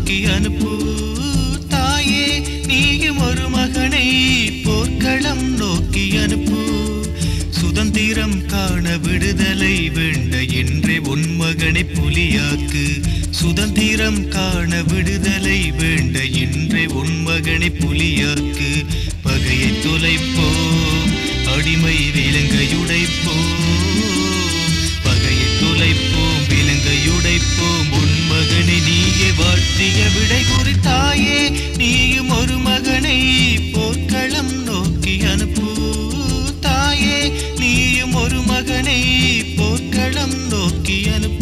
நோக்கி அனுப்பு தாயே நீயும் ஒரு மகனை போர்க்களம் நோக்கி அனுப்பு சுதந்திரம் காண விடுதலை வேண்ட என்றே உன் மகனை புலியாக்கு சுதந்திரம் காண விடுதலை வேண்ட என்றே உன் மகனை புலியாக்கு பகையை தொலைப்போம் அடிமை விலங்கையுடைப்போம் பகையை தொலைப்போம் விலங்கையுடைப்போம் உன் மகனை நீயே வாழ்த்திய விடை குறித்தாயே நீயும் ஒரு மகனை போர்க்களம் நோக்கி அனுப்பு தாயே நீயும் ஒரு மகனை போர்க்களம் நோக்கி அனுப்பு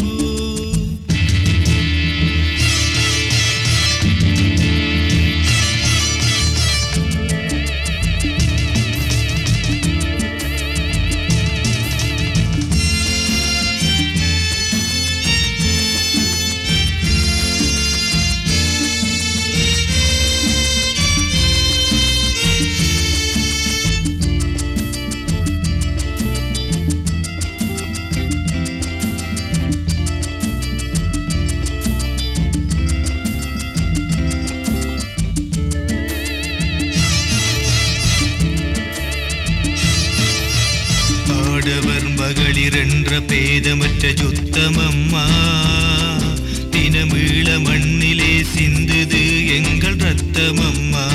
ஆடவர் மகளிர் என்ற பேதமற்ற சுத்தமம்மா தினமீள மண்ணிலே சிந்துது எங்கள் ரத்தமம்மா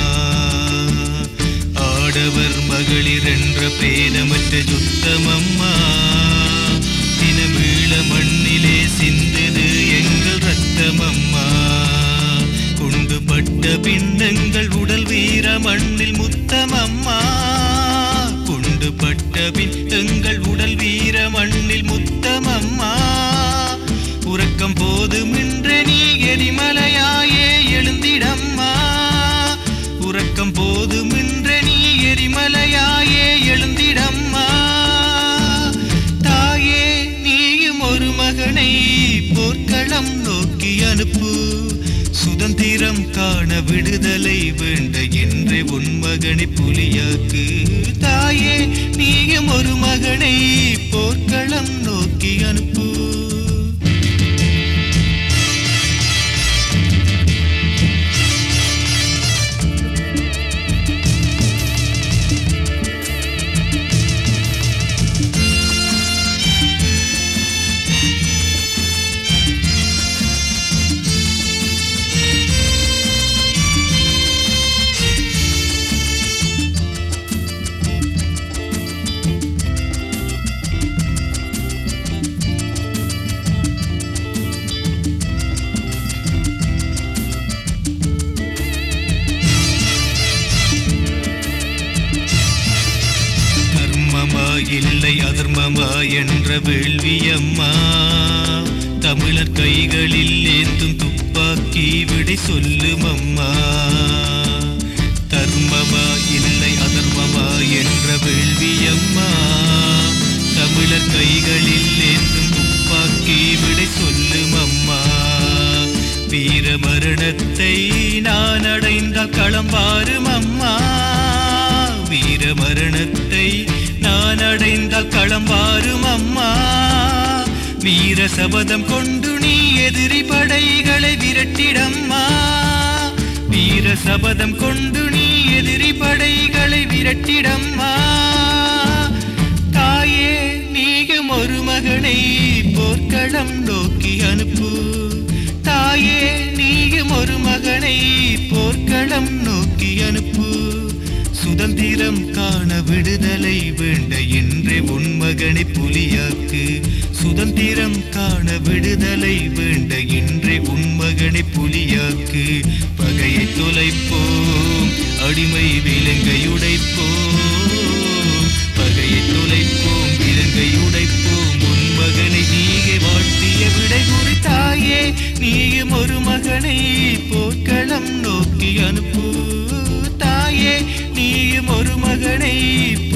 ஆடவர் மகளிர் என்ற பேதமற்ற சுத்தமம்மா தினமீள மண்ணிலே சிந்துது எங்கள் ரத்தமம்மா குண்டுபட்ட பின்னங்கள் உடல் வீர மண்ணில் முத்தமம்மா குண்டுபட்ட பின் எங்கள் உடல் வீர மண்ணில் முத்தமம்மா உறக்கம் போதுமின்ற நீ எரிமலையாயே எழுந்திடம்மா உறக்கம் போதுமின்ற நீ எரிமலையாயே எழுந்திடம்மா தாயே நீயும் ஒரு மகனை போர்க்களம் நோக்கி அனுப்பு சுதந்திரம் காண விடுதலை வேண்ட என்றே உன் மகனை புலியாக்கு தாயே நீயும் ஒரு மகனை போர்க்களம் நோக்கி அனுப்பு தர்மமா இல்லை அதர்மமா என்ற வேள்வியம்மா தமிழர் கைகளில் ஏந்தும் துப்பாக்கி விடை சொல்லும் அம்மா தர்மமா இல்லை அதர்மமா என்ற வேள்வியம்மா தமிழர் கைகளில் ஏந்தும் துப்பாக்கி விடை சொல்லும் அம்மா வீர மரணத்தை நான் அடைந்த களம்பாரும் அம்மா வீர மரணத்தை நான் அடைந்த களம்பாரும் அம்மா வீர சபதம் கொண்டு நீ எதிரி படைகளை விரட்டிடம்மா வீர சபதம் கொண்டு நீ எதிரி படைகளை விரட்டிடம்மா தாயே நீயும் ஒரு மகனை போர்க்களம் நோக்கி அனுப்பு தாயே நீயும் ஒரு மகனை போர்க்களம் நோக்கி அனுப்பு சுதந்திரம் காண விடுதலை வேண்ட என்றே உன் மகனை புலியாக்கு சுதந்திரம் காண விடுதலை வேண்ட என்றே உன் மகனை புலியாக்கு பகையை தொலைப்போம் அடிமை விலங்கையுடைப்போம் பகையை தொலைப்போம் விலங்கையுடைப்போம் உன் மகனை நீயே வாழ்த்திய விடை குறித்தாயே நீயும் ஒரு மகனை போர்க்களம் நோக்கி அனுப்பு தாயே நீயும் ஒரு மகனை